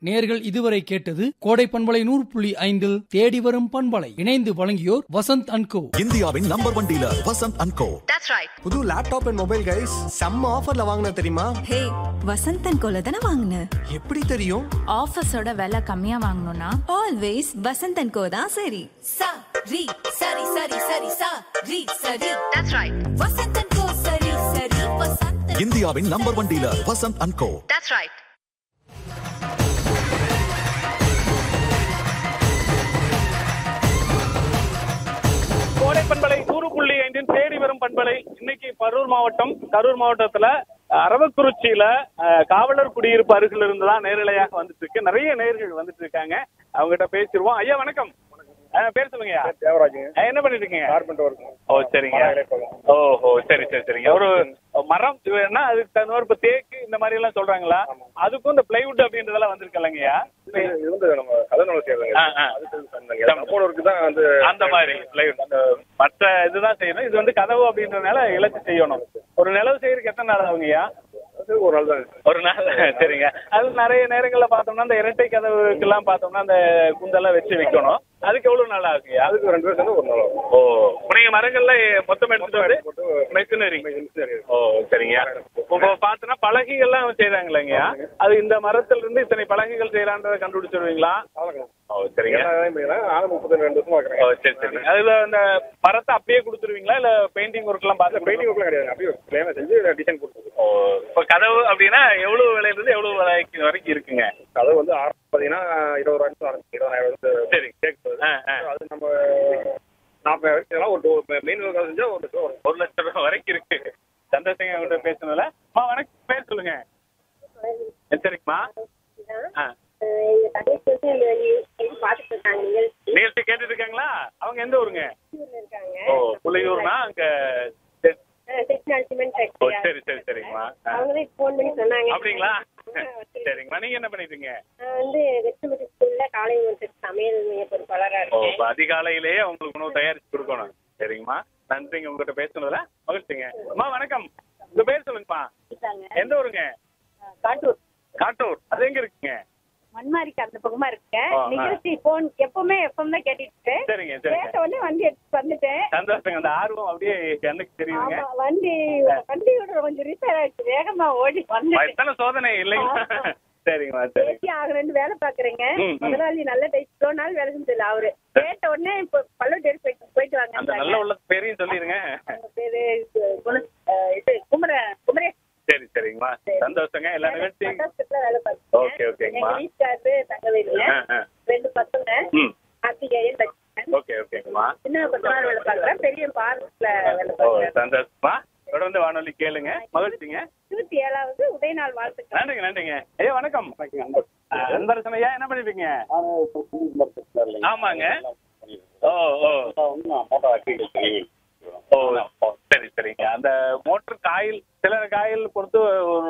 நேர்கள் இதுவரை கேட்டது கோடை பண்பலை நூறு புள்ளி ஐந்தில் தேடி வரும் பண்பலை இணைந்து வழங்கியோர் வசந்த் அண்ட் கோ இந்தியாவின் number one dealer Vasanth and Co That's right. புது லேப்டாப் அண்ட் மொபைல் கைஸ் செம்ம ஆஃபர்ல வாங்கின தெரியுமா ஹே வசந்தன் கோல தானே வாங்கின எப்படி தெரியும் ஆஃபீஸோட விலை கம்மியா வாங்கணும்னா ஆல்வேஸ் வசந்தன் கோ தான் சரி Sa ri sari sari sari sa ri sari. That's right. Vasantan ko sari sari vasantan. இந்தியாவின் number one dealer Vasanth and Co That's right. கோடை பண்பலை நூறு புள்ளி ஐந்தின் தேடி வரும் பண்பலை இன்னைக்கு கரூர் மாவட்டம் கரூர் மாவட்டத்துல அஹ், அரவக்குறிச்சியில அஹ், காவலர் குடியிருப்பு அருகில் இருந்து தான் நேரலையாக வந்துட்டு இருக்கு நிறைய நேர்கள் வந்துட்டு இருக்காங்க அவங்ககிட்ட பேசிடுவோம் ஐயா வணக்கம் அஹ், பேர் சொல்லுங்கய்யா தேவராஜுங்க அஹ், என்ன பண்ணிட்டு இருக்கீங்க கார்பெண்டர் ஒர்க் ஓ சரிங்க ஓஹோ சரி சரி சரிங்க ஒரு மரம் வேணா அதுக்கு தகுந்த மாதிரி இப்ப தேக்கு இந்த மாதிரி எல்லாம் சொல்றாங்களா அதுக்கும் இந்த பிளைவுட் அப்படின்றதெல்லாம் வந்திருக்கலங்கய்யா இது வந்து நம்ம கதநூல் செய்யறதுங்க ஆ, ஆ. கப்போர்ட் ஒர்க்கு தான் வந்து அந்த மாதிரி பிளைவுட் அந்த மற்ற இதுதான் செய்யணும் இது வந்து கதவு அப்படின்றதுனால இலக்கு செய்யணும் ஒரு நிலவு செய்யறதுக்கு எத்தனை நாள் ஆகுங்கய்யா அது ஒரு நாள் தான் ஒரு நாள் சரிங்க அது நிறைய நேரங்கள்ல பார்த்தோம்னா அந்த இரட்டை கதவுக்கெல்லாம் பார்த்தோம்னா அந்த குந்தெல்லாம் வச்சு வைக்கணும் அதுக்கு எவ்வளவு நாள் ஆகுங்கய்யா அதுக்கு ரெண்டு பேர் சேர்ந்து ஒரு நாள் ஆகும் ஓ நீங்க மரங்கள்ல மொத்தம் எடுத்துட்டு வந்து போட்டு மெஷினரி சரி. ஓ சரிங்க இப்போ பார்த்தோன்னா பலகைகள்லாம் செய்யறாங்களேங்கய்யா அது இந்த மரத்துல இருந்து இத்தனை பலகைகள் செய்யறான்றதை கண்டுபிடிச்சிருவீங்களா ஆமாங்க. ஓ சரிங்க எல்லாமே பண்ணிக்கிறேன். நானும் முப்பத்தி ரெண்டு வருஷமா ஓ இருக்கிறேன் சரி சரி அதுல அந்த மரத்தை அப்படியே கொடுத்துருவீங்களா இல்ல பெயிண்டிங் ஒர்க் எல்லாம் பார்த்து பெயிண்டிங் ஒர்க்லாம் கிடையாது அப்படியே பிளேனா செஞ்சு டிசைன் கொடுத்துருக்கோம் ஓ இப்போ கதவு அப்படின்னா எவ்வளவு விலையில இருந்து எவ்வளவு விலைக்கு வரைக்கும் இருக்குங்க அது வந்து ஆரம்பம் பார்த்தீங்கன்னா இருபது ரூபாய் ஆரம்பிச்சு இருபதாயிரம் வந்து சரி. கேட்குது ஆ, ஆ. அது நம்ம நாற்பதாயிரம் வரைக்கும் ஒரு மெயின் ஒர்க் செஞ்சா ஒரு லட்சம் வரும் ஒரு லட்சம் ரூபாய் வரைக்கும் இருக்கு சந்தோஷங்க உங்கள்கிட்ட பேசுனதுல அம்மா வணக்கம் பேர் சொல்லுங்க சரிங்கம்மா ஆ எங்க தங்கச்சி வந்து இந்த நியூஸ் பார்த்துட்டு இருக்காங்க நிகழ்ச்சி நிகழ்ச்சி கேட்டுட்டு இருக்காங்களா அவங்க எந்த ஊருங்க ஊர்ல இருக்காங்க ஓ புள்ளையூர்னா அங்க செட்டிநாடு சிமெண்ட் ஓ ஃபேக்டரி சரி சரி சரிங்கம்மா ஆ. அவங்க தான் ஃபோன் பண்ணி சொன்னாங்க அப்படிங்களா ஆ, சரி. சரிங்கம்மா நீங்க என்ன பண்ணிட்டீங்க நான் வந்து வெஸ்ட்மெண்ட் ஸ்கூல்ல காலை உணவு சமையல் மைய பொறுப்பாளரா ஓ இருக்கேன் இப்ப அதிகாலையிலேயே உங்களுக்கு உணவு தயாரிச்சு கொடுக்கணும் சரிங்கம்மா நன்றிங்க உங்ககிட்ட பேசுனதுல மகிழ்ச்சிங்க அம்மா வணக்கம் உங்க பேர் சொல்லுங்கம்மா எந்த ஊருங்க காட்டூர் காட்டூர் அது எங்க இருக்குங்க மண்மாரிக்கு அந்த பக்கமா இருக்கேன் ஓ, ஆ. நிகழ்ச்சி போன் எப்பவுமே எப்பவும் தான் கேட்டுட்டு இருக்கேன். சரிங்க சரிங்க கேட்ட உடனே வண்டி எடுத்து வந்துட்டேன் சந்தோஷங்க அந்த ஆர்வம் அப்படியே கண்ணுக்கு தெரியுதுங்க ஆமா, வண்டி வண்டியோட கொஞ்சம் ரிப்பேர் ஆயிடுச்சு வேகமா ஓடி வந்துட்டேன் எத்தனை சோதனை இல்லைங்களா சரிங்கம்மா சரி பேசி ஆகணும்னு வேலை பாக்குறேங்க ம், ம். முதலாளி நல்ல டைப் இவ்வளவு நாள் வேலை செஞ்சதில்ல அவரு கேட்ட உடனே இப்ப பல்லு போயிட்டு போயிட்டு அந்த நல்ல வாங்க உள்ள பேரையும் சொல்லிருங்க அவங்க பேரு குண- அஹ் இது குமர குமரேஷ் சரி சரிங்கம்மா சந்தோஷங்க எல்லா நிகழ்ச்சியும் பட்டாசுல வேலை ஓகே, பார்த்தேன் ஓகேங்கம்மா. எங்க வீட்டுக்காரு தங்கவேலுங்க ஆ, ஆ. ரெண்டு பசங்க ம் கார்த்திகேயன் லட்சுமணன் ஓகே ஓகேங்கம்மா சின்ன கொத்தனார் வேலை பாக்குறேன் பெரிய பார்க்ல வேலை ஓ பாக்குறேன் சந்தோஷமா தொடர்ந்து வானொலி கேளுங்க மகிழ்ச்சிங்க இருபத்தி ஏழாவது உதயநாள் வாழ்த்துக்கள் நன்றிங்க நன்றிங்க ஐயா வணக்கம் அஹ், அன்பரசன் ஐயா என்ன பண்ணிருக்கீங்க ஆமாங்க ஓ ஓ ஓ சரி சரிங்க அந்த மோட்டர் காயில் சில காயில் பொறுத்து ஒரு